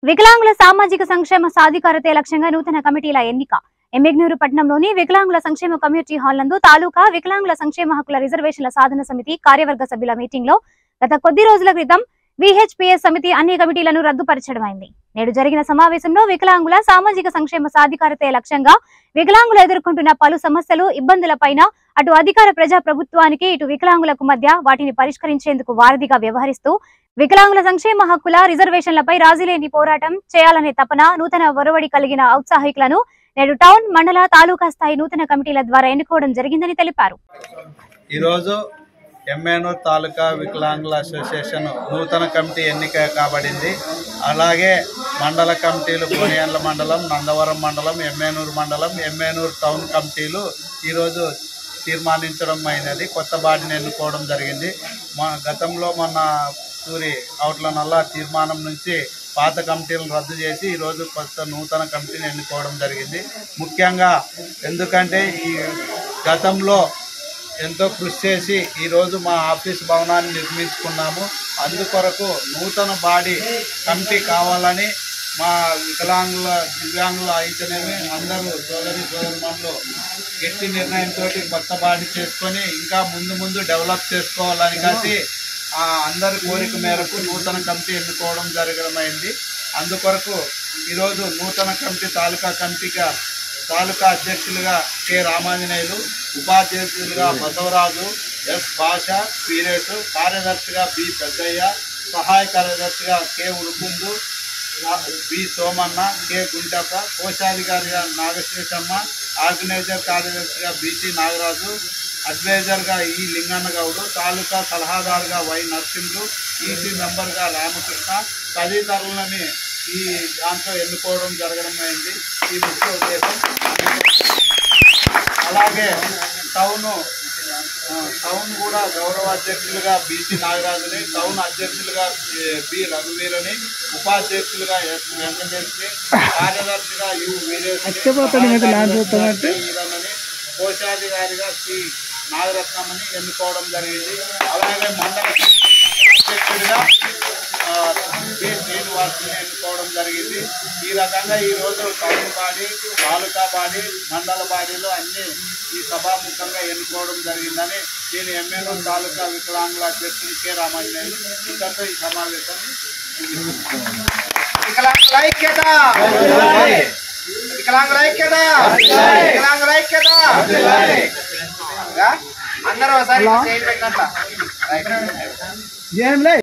వికలాంగుల సామాజిక సంక్షేమ సాధికారతే లక్ష్యంగా నూతన కమిటీల ఎన్నిక ఎమ్మెగ్నూరు పట్టణంలోని వికలాంగుల సంక్షేమ కమ్యూనిటీ హాల్ నందు తాలూకా వికలాంగుల సంక్షేమ హక్కుల రిజర్వేషన్ల సాధన సమితి కార్యవర్గ సభ్యుల మీటింగ్ లో గత కొద్ది రోజుల క్రితం విహెచ్పిఎస్ సమితి అన్ని కమిటీలను రద్దుపరచడమైంది నేడు జరిగిన సమావేశంలో వికలాంగుల సామాజిక సంక్షేమ సాధికారతే లక్ష్యంగా వికలాంగులు ఎదుర్కొంటున్న పలు సమస్యలు ఇబ్బందులపైన అటు అధికార ప్రజా ప్రభుత్వానికి ఇటు వికలాంగులకు మధ్య వాటిని పరిష్కరించేందుకు వారధిగా వ్యవహరిస్తూ వికలాంగుల సంక్షేమ హక్కుల రిజర్వేషన్లపై రాజీలేని పోరాటం చేయాలనే తపన నూతన ఒరవడి కలిగిన ఔత్సాహికులను నేడు టౌన్ మండల తాలూకా స్థాయి నూతన కమిటీల ద్వారా ఎన్నుకోవడం జరిగిందని తెలిపారు ఈరోజు ఎమ్మెనూర్ తాలూకా వికలాంగుల అసోసియేషన్ నూతన కమిటీ ఎన్నిక కాబడింది అలాగే మండల కమిటీలు బోనియాన్ల మండలం నందవరం మండలం ఎమ్మెనూరు మండలం ఎమ్మెనూరు టౌన్ కమిటీలు ఈరోజు తీర్మానించడం అయినది కొత్త బాడీని ఎన్నుకోవడం జరిగింది మా గతంలో మన సూరి అవుట్ల నల్ల తీర్మానం నుంచి పాత కమిటీలను రద్దు చేసి ఈరోజు కొత్త నూతన కమిటీని ఎన్నుకోవడం జరిగింది ముఖ్యంగా ఎందుకంటే ఈ గతంలో ఎంతో కృషి చేసి ఈరోజు మా ఆఫీస్ భవనాన్ని నిర్మించుకున్నాము అందుకొరకు నూతన బాడీ కమిటీ కావాలని మా వికలాంగుల దివ్యాంగుల అయితేనేమి అందరూ సోదరి సోదరుమణులు గట్టి నిర్ణయంతో కొత్త బాడీ చేసుకొని ఇంకా ముందు ముందు డెవలప్ చేసుకోవాలని కలిసి ఆ అందరి కోరిక మేరకు నూతన కమిటీ ఎన్నుకోవడం జరగడం అయింది అందుకొరకు ఈరోజు నూతన కమిటీ తాలూకా కమిటీగా తాలూకా అధ్యక్షులుగా కె రామాంజనేయులు ఉపాధ్యక్షులుగా బసవరాజు ఎస్ భాష పీరేసు కార్యదర్శిగా బి పెద్దయ్య సహాయ కార్యదర్శిగా కె ఉడుకుందు బి సోమన్న కె గుంటప్ప కోశాధికారిగా నాగశేషమ్మ ఆర్గనైజర్ కార్యదర్శిగా బిటి నాగరాజు అడ్వైజర్గా ఈ లింగన్న గౌడు తాలూకా సలహాదారుగా వై నరసింహులు ఈసీ మెంబర్గా రామకృష్ణ తదితరులని ఈ దాంట్లో ఎన్నుకోవడం జరగడం అయింది ఈ ముఖ్య ఉద్దేశం అలాగే టౌన్ ఆ, టౌన్ కూడా గౌరవ అధ్యక్షులుగా బీసీ నాగరాజుని టౌన్ అధ్యక్షులుగా ఏ, బి రఘువీరుని ఉపాధ్యక్షులుగా ఎస్ వెంకటేష్ని కార్యదర్శిగా యు వీరేశ్వరి ఈరన్నని కోశాధికారిగా సి నాగరత్నమని ఎన్నుకోవడం జరిగింది అలాగే మండల అధ్యక్షుడిగా ఆ, బి శ్రీనివాసుని ఎన్నుకోవడం జరిగింది ఈ రకంగా ఈ రోజు టౌన్ బాడీ తాలూకా బాడీ మండల బాడీలో అన్ని ఈ సభాముఖంగా ఎన్నుకోవడం జరిగిందని నేను ఎమ్మెల్యే తాలూకా వికలాంగుల అధ్యక్షుడు కె రామాంజనేయులు ఇంతతో ఈ సమావేశాన్ని వికలాంగుల ఐక్యత వికలాంగుల ఐక్యత వికలాంగుల ఐక్యత అందరూ ఒకసారి చేయి పెట్టినట్ల